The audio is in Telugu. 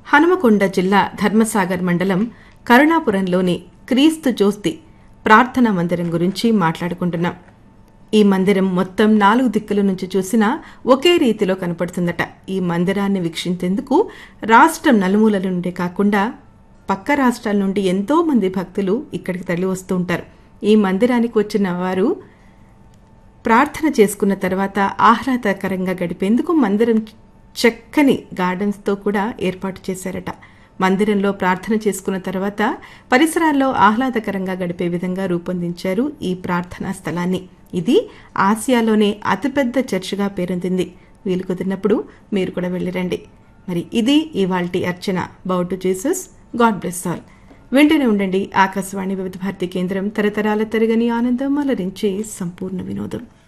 హనుమకొండ జిల్లా ధర్మసాగర్ మండలం కరుణాపురంలోని క్రీస్తు జ్యోతి ప్రార్థనా మందిరం గురించి మాట్లాడుకుంటున్నాం ఈ మందిరం మొత్తం నాలుగు దిక్కుల నుంచి చూసినా ఒకే రీతిలో కనపడుతుందట ఈ మందిరాన్ని వీక్షించేందుకు రాష్ట్రం నలుమూలల నుండే కాకుండా పక్క రాష్ట్రాల నుండి ఎంతో మంది భక్తులు ఇక్కడికి తరలి వస్తూ ఉంటారు ఈ మందిరానికి వచ్చిన వారు ప్రార్థన చేసుకున్న తర్వాత ఆహ్లాదకరంగా గడిపేందుకు మందిరం చక్కని గార్డెన్స్తో కూడా ఏర్పాటు చేశారట మందిరంలో ప్రార్థన చేసుకున్న తర్వాత పరిసరాల్లో ఆహ్లాదకరంగా గడిపే విధంగా రూపొందించారు ఈ ప్రార్థనా స్థలాన్ని ఇది ఆసియాలోనే అతిపెద్ద చర్చిగా పేరొందింది వీలు కుదిరినప్పుడు మీరు కూడా వెళ్ళిరండి మరి ఇది ఇవాల్టి అర్చన బౌటు జీసస్ గాడ్ బ్లెస్ ఆల్ వెంటనే ఉండండి ఆకాశవాణి వివిధ భారతి కేంద్రం తరతరాల తరగని ఆనందం అలరించి సంపూర్ణ వినోదం